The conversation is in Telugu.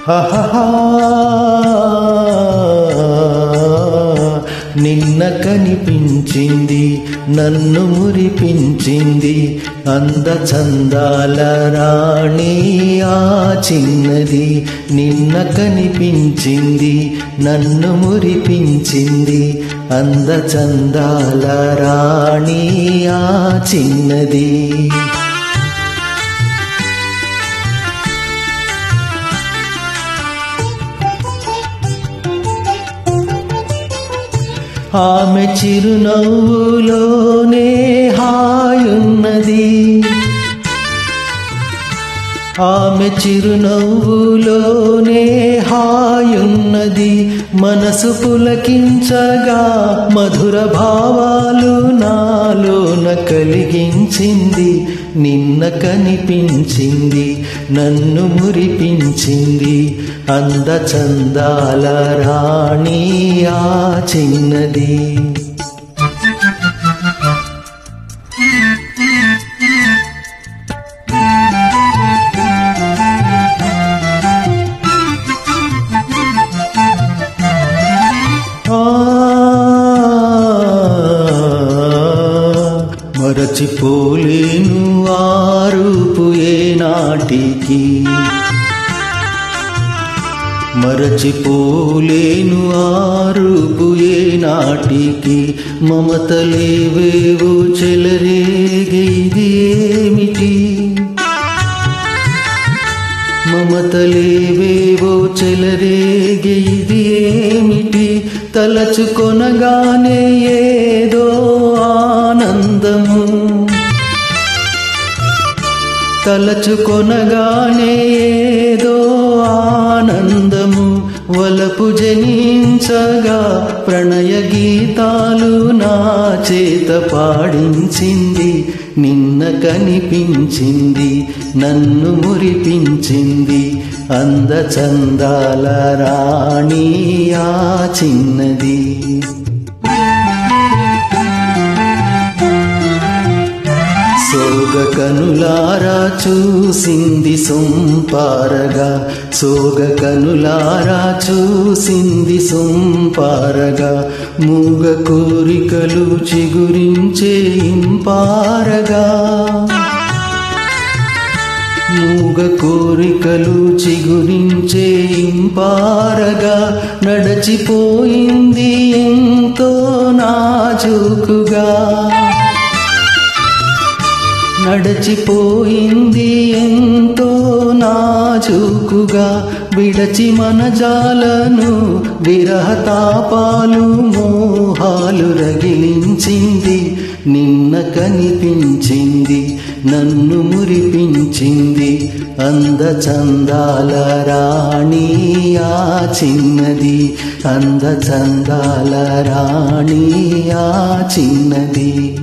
హహహా. నిన్న కనిపించింది నన్ను మురిపించింది అంద చందాల రాణి ఆ చిన్నది నిన్న కనిపించింది నన్ను మురిపించింది అంద చందాల రాణి ఆ చిన్నది ఆమె చిరునవ్వులోనే హాయున్నది ఆమె చిరునవ్వులోనే హాయున్నది మనసు పులకించగా మధుర భావాలు నాలోన కలిగించింది నిన్న కనిపించింది నన్ను మురిపించింది అంద చందాల రాణి ఆ చిన్నది ఆ మరచిపోలేను ఆరుపు ఏనాటికి మరచిపోలేను ఆరుపు ఏనాటికి మమతలేవేవో చెలరేగే ఇది ఏమిటి మమతలేవేవో చెలరేగే ఇది ఏమిటి తలచుకొనగానే ఏదో ఆనందము తలచుకొనగానే ఏదో ఆనందము వలపు జనించగా ప్రణయ గీతాలు నా చేత పాడించింది నిన్న కనిపించింది నన్ను మురిపించింది అంద చందాల రాణి ఆ చిన్నది సోగ కనులారా చూసింది సొంపారగా సోగ కనులారా చూసింది సొంపారగా మూగ కోరికలు చిగురించే ఇంపారగా మూగ కోరికలు చిగురించే ఇంపారగా నడచిపోయింది ఎంతో నాజుకుగా నడచిపోయింది ఎంతో నాజుకుగా విడచి మన జాలను విరహతాపాలు మోహాలు రగిలించింది నిన్న కనిపించింది నన్ను మురిపించింది అంద చందాల రాణి ఆ చిన్నది అంద చందాల రాణి ఆ చిన్నది